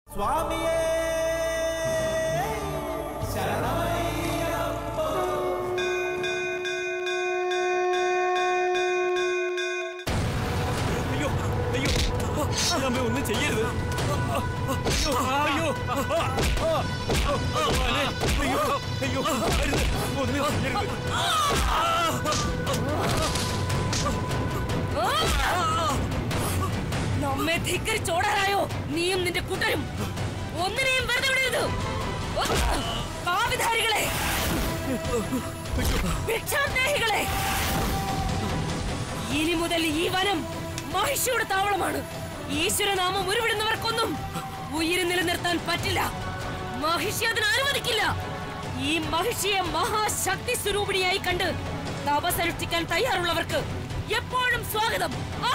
സ്വാമിയേ ശരണമയ്യപ്പോ അയ്യോ അയ്യോ അമ്മ ഒന്നും ചെയ്യരുത് അയ്യോ അയ്യോ ഭഗവാനെ, അയ്യോ അയ്യോ അരുത് ഒന്നും ചെയ്യരുത് നമ്മെ ധിക്കരിച്ചോടാറായോ നീയും നിന്റെ കൂട്ടരും ഒന്നിനെയും വെറുതെ വിടരുത് കാവിധാരികളെ ഭിക്ഷാന്തേഹികളെ ഇനി മുതൽ ഈ വനം മഹിഷിയുടെ താവളമാണ് ഈശ്വരനാമം ഉരുവിടുന്നവർക്കൊന്നും ഉയിര് നിലനിർത്താൻ പറ്റില്ല മഹിഷി അതിന് അനുവദിക്കില്ല ഈ മഹിഷിയെ മഹാശക്തി സ്വരൂപിണിയായി കണ്ട് തപസനുഷ്ഠിക്കാൻ തയ്യാറുള്ളവർക്ക് എപ്പോഴും സ്വാഗതം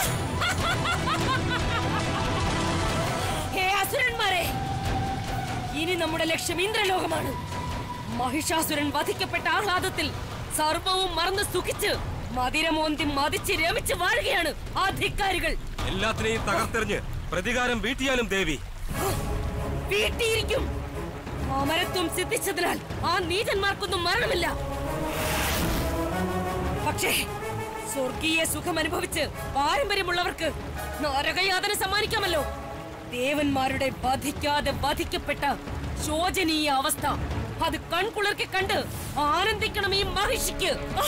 ഹേ അസുരന്മാരെ ഇനി നമ്മുടെ ലക്ഷ്യം ഇന്ദ്രലോകമാണ് മഹിഷാസുരൻ വധിക്കപ്പെട്ട ആഹ്ലാദത്തിൽ സർവവും മറന്ന് സുഖിച്ച് മതിരമോന്തി മതിച്ച് രമിച്ച് വാഴുകയാണ് ആ ധിക്കാരികൾ എല്ലാത്തിനെയും തകർത്തെറിഞ്ഞ് പ്രതികാരം വീട്ടിയാലും ദേവി വീട്ടിയിരിക്കും അമരത്വം സിദ്ധിച്ചതിനാൽ ആ നീചന്മാർക്കൊന്നും മരണമില്ല പക്ഷേ സ്വർഗീയ സുഖം അനുഭവിച്ച് പാരമ്പര്യമുള്ളവർക്ക് നരകയാതന സമ്മാനിക്കാമല്ലോ ദേവന്മാരുടെ വധിക്കാതെ വധിക്കപ്പെട്ട ശോചനീയ അവസ്ഥ അത് കൺകുളിർക്കെ കണ്ട് ആനന്ദിക്കണം ഈ മഹിഷിക്ക്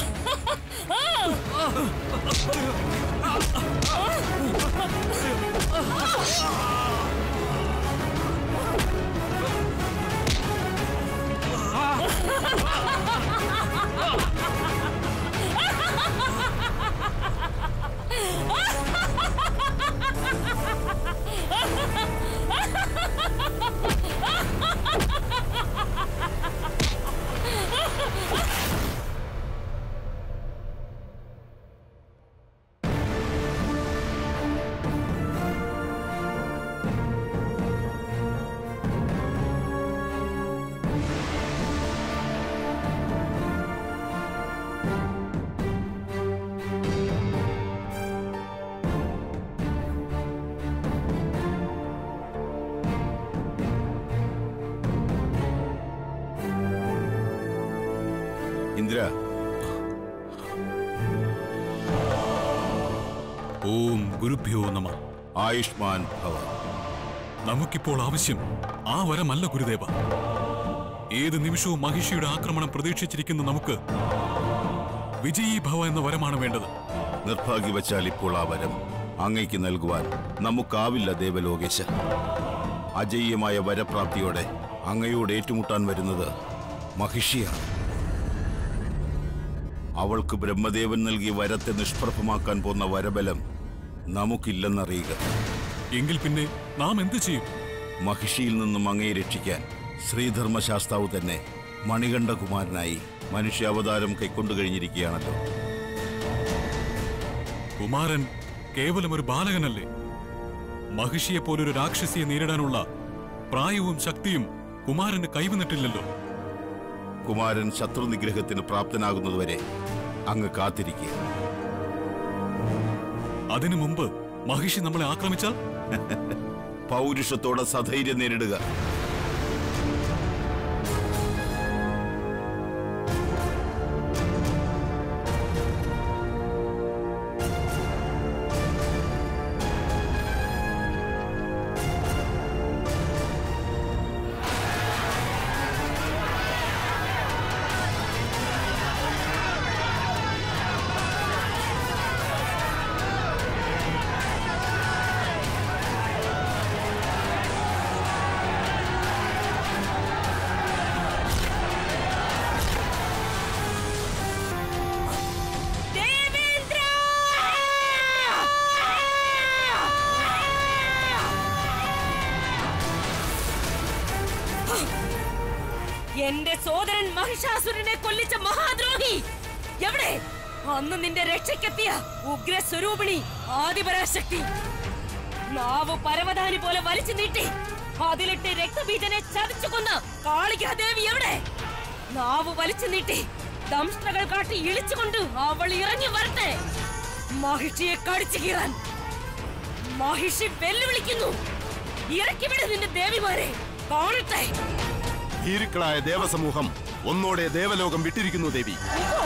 ഇന്ദ്ര ഓം ഗുരുഭ്യോ നമ ആയുഷ്മാൻ ഭവ നമുക്കിപ്പോൾ ആവശ്യം ആ വരമല്ല ഗുരുദേവ ഏത് നിമിഷവും മഹിഷിയുടെ ആക്രമണം പ്രതീക്ഷിച്ചിരിക്കുന്ന നമുക്ക് വിജയീ ഭവ എന്ന വരമാണ് വേണ്ടത് നിർഭാഗ്യവശാൽ ഇപ്പോൾ ആ വരം അങ്ങയ്ക്ക് നൽകുവാൻ നമുക്കാവില്ല ദേവലോകേശ അജയ്യമായ വരപ്രാപ്തിയോടെ അങ്ങയോട് ഏറ്റുമുട്ടാൻ വരുന്നത് മഹിഷിയാണ് അവൾക്ക് ബ്രഹ്മദേവൻ നൽകിയ വരത്തെ നിഷ്പ്രഭമാക്കാൻ പോന്ന വരബലം നമുക്കില്ലെന്നറിയുക എങ്കിൽ പിന്നെ നാം എന്തു ചെയ്യും മഹിഷിയിൽ നിന്നും അങ്ങയെ രക്ഷിക്കാൻ ശ്രീധർമ്മശാസ്താവ് തന്നെ മണികണ്ഠകുമാരനായി മനുഷ്യാവതാരം കൈക്കൊണ്ടു കഴിഞ്ഞിരിക്കുകയാണല്ലോ കുമാരൻ കേവലം ഒരു ബാലകനല്ലേ മഹിഷിയെ പോലൊരു രാക്ഷസിയെ നേരിടാനുള്ള പ്രായവും ശക്തിയും കുമാരന് കൈവന്നിട്ടില്ലല്ലോ കുമാരൻ ശത്രുനിഗ്രഹത്തിന് പ്രാപ്തനാകുന്നതുവരെ അങ്ങ് കാത്തിരിക്കുക അതിനു മുമ്പ് മഹിഷി നമ്മളെ ആക്രമിച്ചാൽ പൗരുഷത്തോടെ സധൈര്യം നേരിടുക ദേവേന്ദ്ര എന്റെ സോദരൻ മഹിഷാസുരനെ കൊല്ലിച്ച മഹാദ്രോഹി എവിടെ അന്ന് നിന്റെ രക്ഷയ്ക്കെത്തിയ ഉഗ്രസ്വരൂപിണി ആദിപരാശക്തി നാവ് പരവതാനി പോലെ വലിച്ചു നീട്ടി അതിലിട്ട് രക്തബീജനെ ചതച്ചു കൊന്ന കാളികാദേവി എവിടെ നാവ് വലിച്ചു നീട്ടി ദംഷ്ടകൾ കാട്ടി ഇളിച്ചുകൊണ്ട് അവൾ ഇറങ്ങി വരട്ടെ മഹിഷിയെ കടിച്ചു കീറാൻ മഹിഷി വെല്ലുവിളിക്കുന്നു ഇറക്കിവിട് നിന്റെ ദേവിമാരെ കാണട്ടെ ഭീരുക്കളായ ദേവസമൂഹം ഒന്നോടെ ദേവലോകം വിട്ടിരിക്കുന്നു ദേവി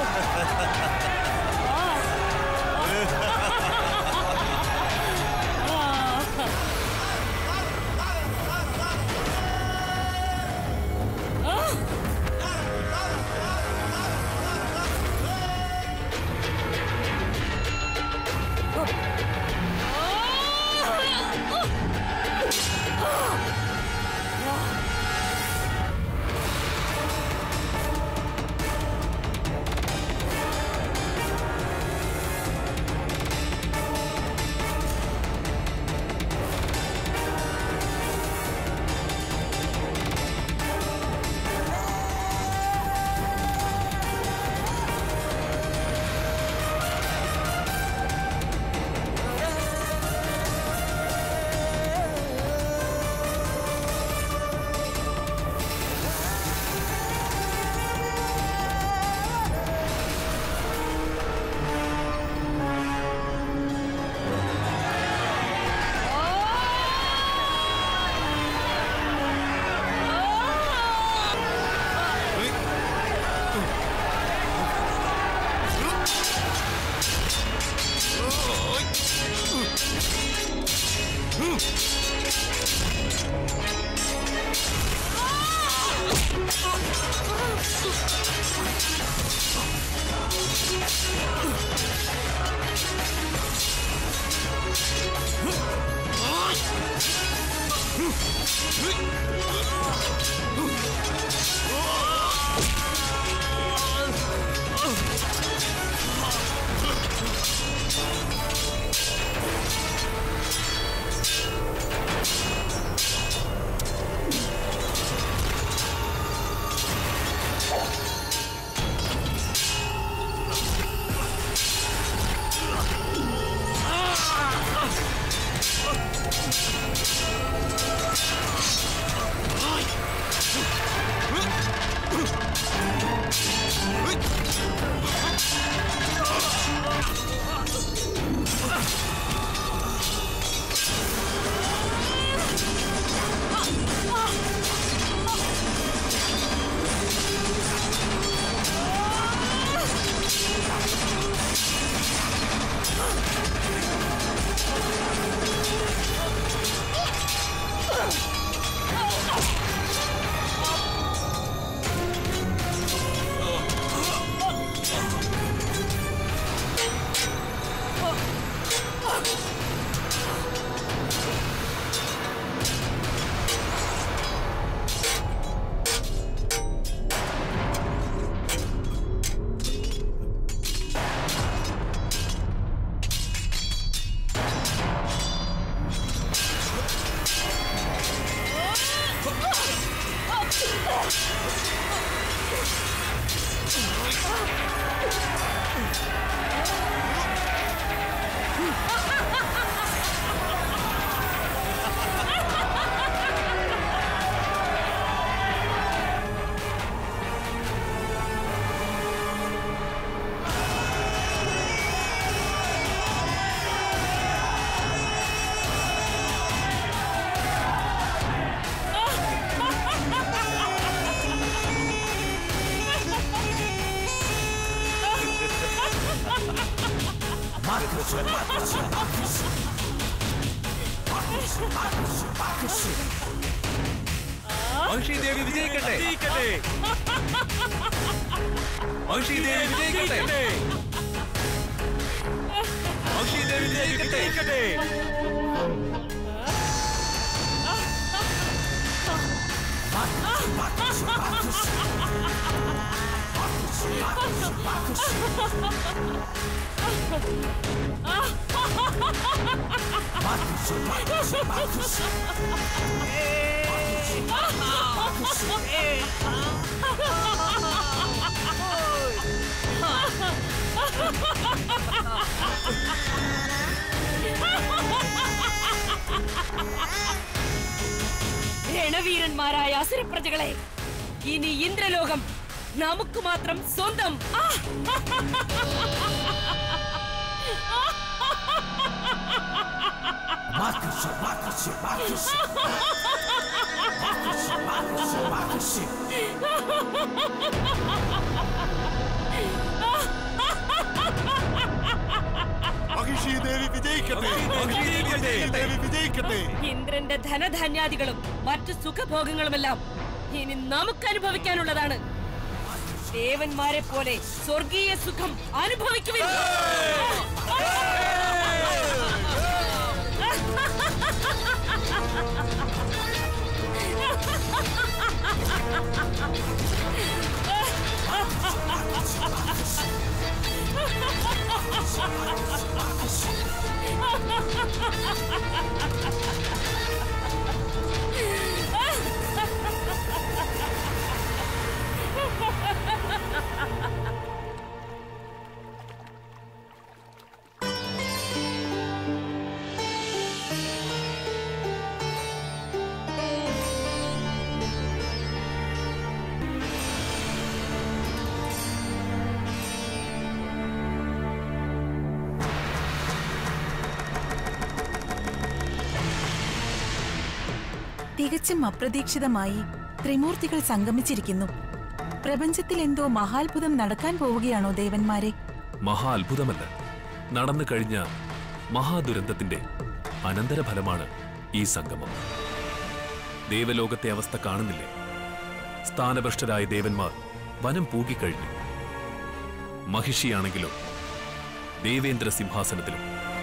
മഹിഷി ദേവി വിജയിക്കട്ടെ മഹിഷി ദേവി വിജയിക്കട്ടെ മഹിഷി ദേവി വിജയിക്കട്ടെ രണവീരന്മാരായ അസുരപ്രജകളെ ഇനി ഇന്ദ്രലോകം നമുക്ക് മാത്രം സ്വന്തം ആ! മഹിഷി ദേവി വിജയിക്കട്ടെ മഹിഷി ദേവി വിജയിക്കട്ടെ ഇന്ദ്രന്റെ ധനധാന്യാദികളും മറ്റു സുഖഭോഗങ്ങളുമെല്ലാം ഇനി നമുക്ക് അനുഭവിക്കാനുള്ളതാണ് ദേവന്മാരെ പോലെ സ്വർഗീയ സുഖം അനുഭവിക്കുവിൻ തികച്ചും അപ്രതീക്ഷിതമായി ത്രിമൂർത്തികൾ സംഗമിച്ചിരിക്കുന്നു പ്രപഞ്ചത്തിൽ എന്തോ മഹാത്ഭുതം നടക്കാൻ പോവുകയാണോ ദേവന്മാരെ മഹാ അത്ഭുതമല്ല നടന്നു കഴിഞ്ഞ മഹാദുരന്തത്തിന്റെ അനന്തരഫലമാണ് ഈ സംഗമം ദേവലോകത്തെ അവസ്ഥ കാണുന്നില്ലേ സ്ഥാനഭ്രഷ്ടരായ ദേവന്മാർ വനം പൂകിക്കഴിഞ്ഞു മഹിഷിയാണെങ്കിലോ ദേവേന്ദ്ര സിംഹാസനത്തിലും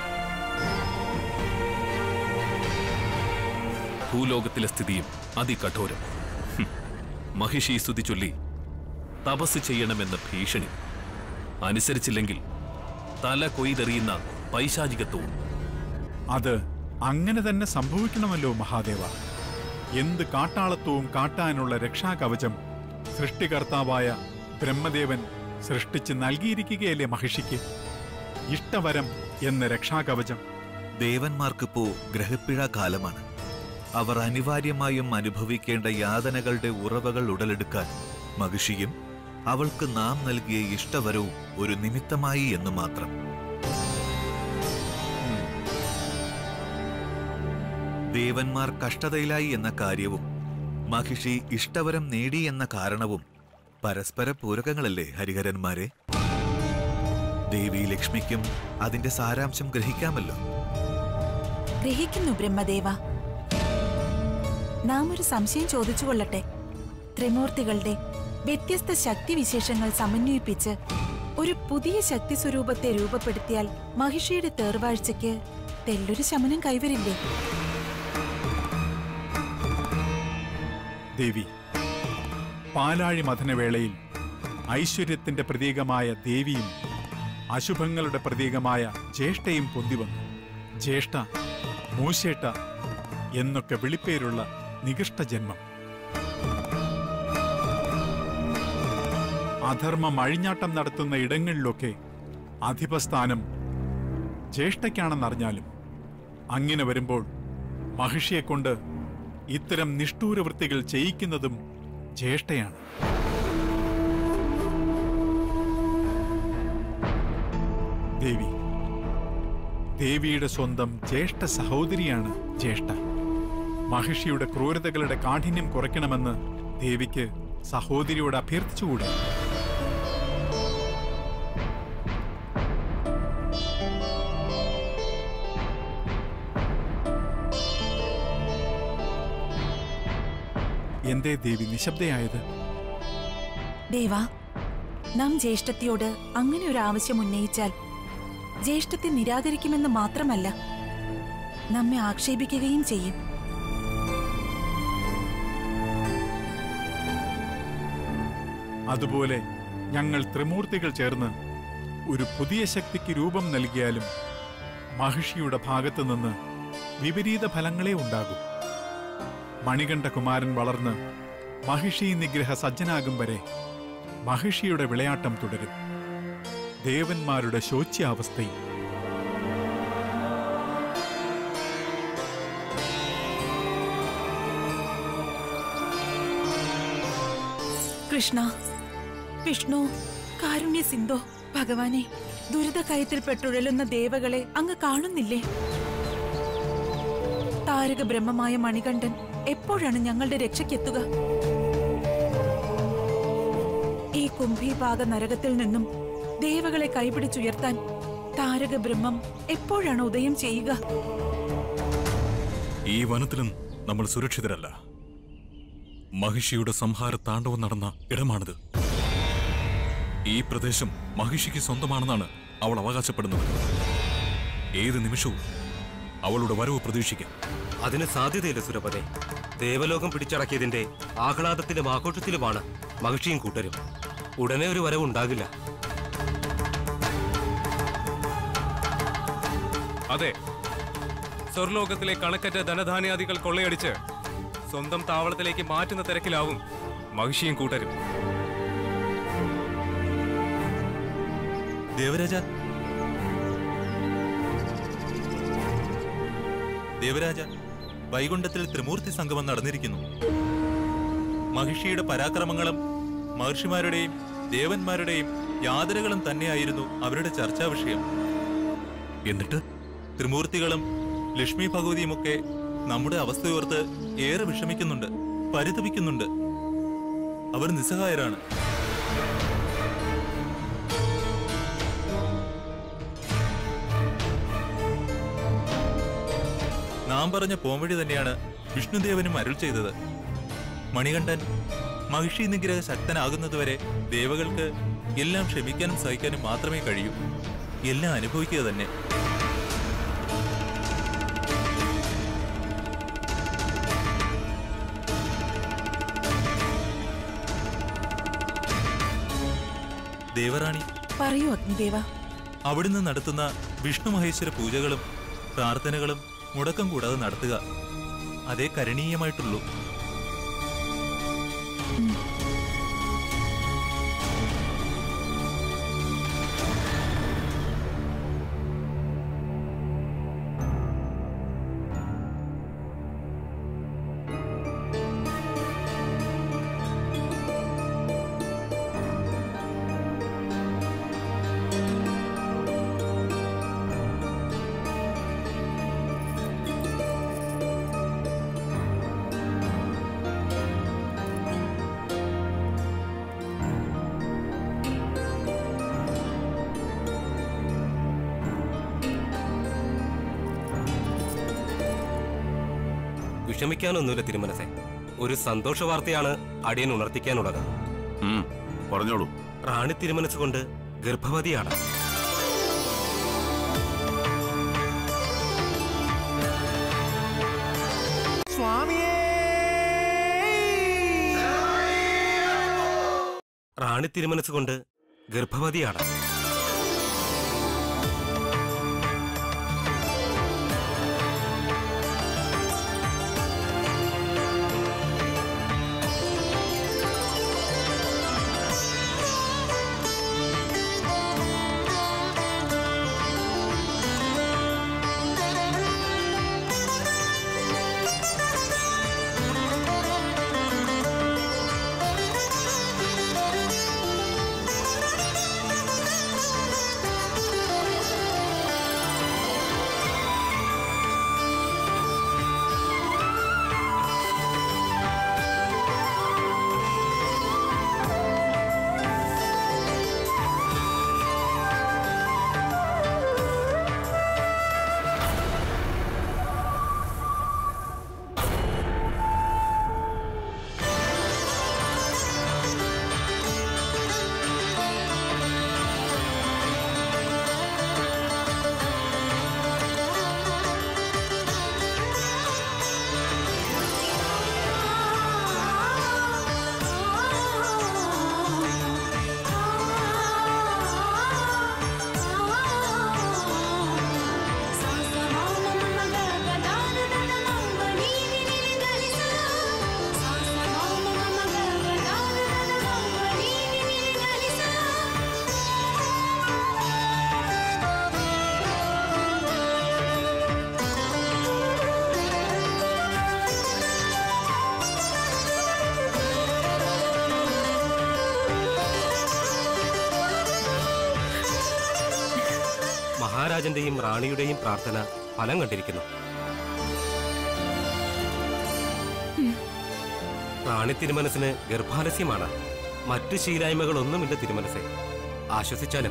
ഭൂലോകത്തിലെ സ്ഥിതിയും അതികഠോരം ഹും. മഹിഷി സ്തുതി ചൊല്ലി തപസ് ചെയ്യണമെന്ന ഭീഷണി അനുസരിച്ചില്ലെങ്കിൽ തല കൊയ്തെറിയുന്ന പൈശാചികത്വവും അത് അങ്ങനെ തന്നെ സംഭവിക്കണമല്ലോ മഹാദേവ എന്ത് കാട്ടാളത്വവും കാട്ടാനുള്ള രക്ഷാകവചം സൃഷ്ടികർത്താവായ ബ്രഹ്മദേവൻ സൃഷ്ടിച്ച് നൽകിയിരിക്കുകയല്ലേ മഹിഷിക്ക് ഇഷ്ടവരം എന്ന രക്ഷാകവചം ദേവന്മാർക്കിപ്പോ ഗ്രഹപ്പിഴ കാലമാണ് അവർ അനിവാര്യമായും അനുഭവിക്കേണ്ട യാതനകളുടെ ഉറവകൾ ഉടലെടുക്കാൻ മഹിഷിയും അവൾക്ക് നാം നൽകിയ ഇഷ്ടവരവും ഒരു നിമിത്തമായി എന്ന് മാത്രം ദേവന്മാർ കഷ്ടതയിലായി എന്ന കാര്യവും മഹിഷി ഇഷ്ടവരം നേടി എന്ന കാരണവും പരസ്പര പൂരകങ്ങളല്ലേ ഹരിഹരന്മാരെ ദേവി ലക്ഷ്മിക്കും അതിന്റെ സാരാംശം ഗ്രഹിക്കാമല്ലോ ഗ്രഹിക്കുന്നു ബ്രഹ്മദേവ നാം ഒരു സംശയം ചോദിച്ചു കൊള്ളട്ടെ ത്രിമൂർത്തികളുടെ വ്യത്യസ്ത ശക്തിവിശേഷങ്ങൾ സമന്വയിപ്പിച്ച് ഒരു പുതിയ ശക്തി സ്വരൂപത്തെ രൂപപ്പെടുത്തിയാൽ മഹിഷിയുടെ തേർവാഴ്ചയ്ക്ക് തെല്ലൊരു ശമനം കൈവരില്ലേ ദേവി പാലാഴി മഥനവേളയിൽ ഐശ്വര്യത്തിന്റെ പ്രതീകമായ ദേവിയും അശുഭങ്ങളുടെ പ്രതീകമായ ജ്യേഷ്ഠയും പൊന്തിവന്നു ജ്യേഷ്ഠ മൂശേട്ട എന്നൊക്കെ വിളിപ്പേരുള്ള നികൃഷ്ട ജന്മം അധർമ്മം അഴിഞ്ഞാട്ടം നടത്തുന്ന ഇടങ്ങളിലൊക്കെ അധിപസ്ഥാനം ജ്യേഷ്ഠയ്ക്കാണെന്നറിഞ്ഞാലും അങ്ങനെ വരുമ്പോൾ മഹിഷിയെക്കൊണ്ട് ഇത്തരം നിഷ്ഠൂരവൃത്തികൾ ചെയ്യിക്കുന്നതും ജ്യേഷ്ഠയാണ് ദേവി ദേവിയുടെ സ്വന്തം ജ്യേഷ്ഠ സഹോദരിയാണ് ജ്യേഷ്ഠ മഹിഷിയുടെ ക്രൂരതകളുടെ കാഠിന്യം കുറയ്ക്കണമെന്ന് ദേവിക്ക് സഹോദരിയോട് അഭ്യർത്ഥിച്ചുകൂടെ എന്തേ ദേവി നിശബ്ദയായത് ദേവാ നാം ജ്യേഷ്ഠത്തിയോട് അങ്ങനെ ഒരു ആവശ്യം ഉന്നയിച്ചാൽ ജ്യേഷ്ഠത്തെ നിരാകരിക്കുമെന്ന് മാത്രമല്ല നമ്മെ ആക്ഷേപിക്കുകയും ചെയ്യും അതുപോലെ ഞങ്ങൾ ത്രിമൂർത്തികൾ ചേർന്ന് ഒരു പുതിയ ശക്തിക്ക് രൂപം നൽകിയാലും മഹിഷിയുടെ ഭാഗത്തു നിന്ന് വിപരീത ഫലങ്ങളെ ഉണ്ടാകും മണികണ്ഠ കുമാരൻ വളർന്ന് മഹിഷി നിഗ്രഹ സജ്ജനാകും വരെ മഹിഷിയുടെ വിളയാട്ടം തുടരും ദേവന്മാരുടെ ശോച്യാവസ്ഥയും കൃഷ്ണ വിഷ്ണു കാരുണ്യ സിന്ധോ ഭഗവാനെ ദുരിത കയത്തിൽപ്പെട്ടുഴലുന്ന ദേവകളെ അങ്ങ് കാണുന്നില്ലേ താരക ബ്രഹ്മമായ മണികണ്ഠൻ എപ്പോഴാണ് ഞങ്ങളുടെ രക്ഷയ്ക്കെത്തുക ഈ കുംഭീപാക നരകത്തിൽ നിന്നും ദേവകളെ കൈപിടിച്ചുയർത്താൻ താരക ബ്രഹ്മം എപ്പോഴാണ് ഉദയം ചെയ്യുക ഈ വനത്തിലും നമ്മൾ സുരക്ഷിതരല്ല മഹിഷിയുടെ സംഹാര താണ്ഡവം നടന്ന ഇടമാണിത് ഈ പ്രദേശം മഹിഷിക്ക് സ്വന്തമാണെന്നാണ് അവൾ അവകാശപ്പെടുന്നത് ഏത് നിമിഷവും അവളുടെ വരവ് പ്രതീക്ഷിക്കാം അതിന് സാധ്യതയില്ല സുരപതെ ദേവലോകം പിടിച്ചടക്കിയതിന്റെ ആഹ്ലാദത്തിലും ആഘോഷത്തിലുമാണ് മഹിഷിയും കൂട്ടരും ഉടനെ ഒരു വരവ് ഉണ്ടാകില്ല അതെ സ്വർലോകത്തിലെ കണക്കറ്റ ധനധാന്യാദികൾ കൊള്ളയടിച്ച് സ്വന്തം താവളത്തിലേക്ക് മാറ്റുന്ന തിരക്കിലാവും മഹിഷിയും കൂട്ടരും ദേവരാജ ദേവരാജ വൈകുണ്ഠത്തിൽ ത്രിമൂർത്തി സംഗമം നടന്നിരിക്കുന്നു മഹിഷിയുടെ പരാക്രമങ്ങളും മഹർഷിമാരുടെയും ദേവന്മാരുടെയും യാതനകളും തന്നെയായിരുന്നു അവരുടെ ചർച്ചാ വിഷയം എന്നിട്ട് ത്രിമൂർത്തികളും ലക്ഷ്മി ഭഗവതിയുമൊക്കെ നമ്മുടെ അവസ്ഥയോർത്ത് ഏറെ വിഷമിക്കുന്നുണ്ട് പരിതപിക്കുന്നുണ്ട് അവർ നിസ്സഹായരാണ് നാം പറഞ്ഞ പോംവഴി തന്നെയാണ് വിഷ്ണുദേവനും അരുൾ ചെയ്തത് മണികണ്ഠൻ മഹിഷി നിഗ്രഹ ശക്തനാകുന്നതുവരെ ദേവകൾക്ക് എല്ലാം ക്ഷമിക്കാനും സഹിക്കാനും മാത്രമേ കഴിയൂ എല്ലാം അനുഭവിക്കുക തന്നെ ദേവറാണി പറയൂ അഗ്നിദേവ അവിടുന്ന് നടത്തുന്ന വിഷ്ണു മഹേശ്വര പൂജകളും പ്രാർത്ഥനകളും മുടക്കം കൂടാതെ നടത്തുക അതേ കരണീയമായിട്ടുള്ളൂ വിഷമിക്കാനൊന്നുമില്ല തിരുമനസെ ഒരു സന്തോഷ വാർത്തയാണ് അടിയൻ ഉണർത്തിക്കാനുള്ളത് ഉം, പറഞ്ഞോളൂ റാണി തിരുമനസ് കൊണ്ട് ഗർഭവതിയാണ് റാണി തിരുമനസ് കൊണ്ട് ഗർഭവതിയാണ് മഹാരാജന്റെയും റാണിയുടെയും പ്രാർത്ഥന ഫലം കണ്ടിരിക്കുന്നു റാണി തിരുമനസിന് ഗർഭാലസ്യമാണ് മറ്റു ശീലായ്മകളൊന്നുമില്ല തിരുമനസെ ആശ്വസിച്ചാലും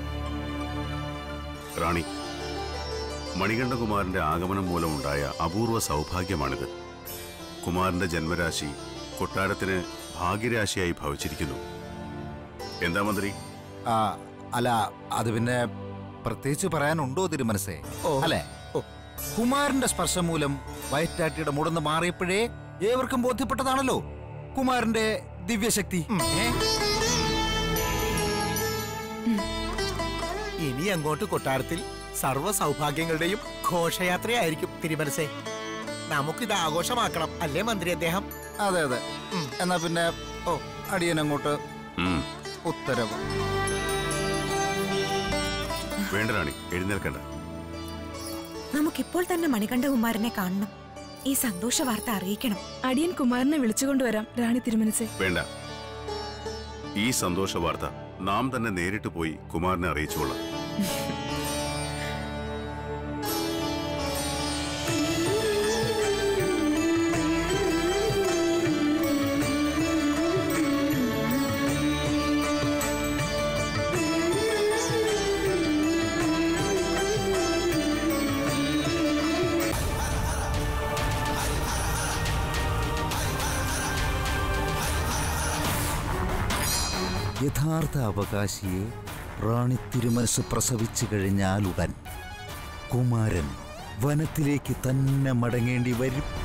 റാണി മണികണ്ഠകുമാരന്റെ ആഗമനം മൂലമുണ്ടായ അപൂർവ സൗഭാഗ്യമാണിത് കുമാരന്റെ ജന്മരാശി കൊട്ടാരത്തിന് ഭാഗ്യരാശിയായി ഭവിച്ചിരിക്കുന്നു എന്താ മന്ത്രി ആ അല്ല അത് പിന്നെ പ്രത്യേകിച്ച് പറയാനുണ്ടോ തിരുമനസേ അല്ലെ കുമാരന്റെ സ്പർശം മൂലം വയറ്റാട്ടിയുടെ മുടന്ന് മാറിയപ്പോഴേ ഏവർക്കും ബോധ്യപ്പെട്ടതാണല്ലോ കുമാരന്റെ ദിവ്യശക്തി ഏ? ഇനി അങ്ങോട്ട് കൊട്ടാരത്തിൽ സർവ്വ സൗഭാഗ്യങ്ങളുടെയും ഘോഷയാത്രയായിരിക്കും തിരുമനസേ നമുക്കിത് ആഘോഷമാക്കണം അല്ലേ മന്ത്രി അദ്ദേഹം അതെ അതെ എന്നാ പിന്നെ ഓ അടിയൻ അങ്ങോട്ട് ഉം. ഉത്തരവ് വേണ്ട റാണി എഴുന്നേൽക്കണ്ട നമുക്കിപ്പോൾ തന്നെ മണികണ്ഠകുമാരനെ കാണണം ഈ സന്തോഷ വാർത്ത അറിയിക്കണം അടിയൻ കുമാരനെ വിളിച്ചുകൊണ്ടുവരാം റാണി തിരുമനസെ വേണ്ട ഈ സന്തോഷ വാർത്ത നാം തന്നെ നേരിട്ട് പോയി കുമാരനെ അറിയിച്ചുകൊള്ളാം യഥാർത്ഥ അവകാശിയെ റാണി തിരുമനസ് പ്രസവിച്ചു കഴിഞ്ഞാലുടൻ കുമാരൻ വനത്തിലേക്ക് തന്നെ മടങ്ങേണ്ടി വരും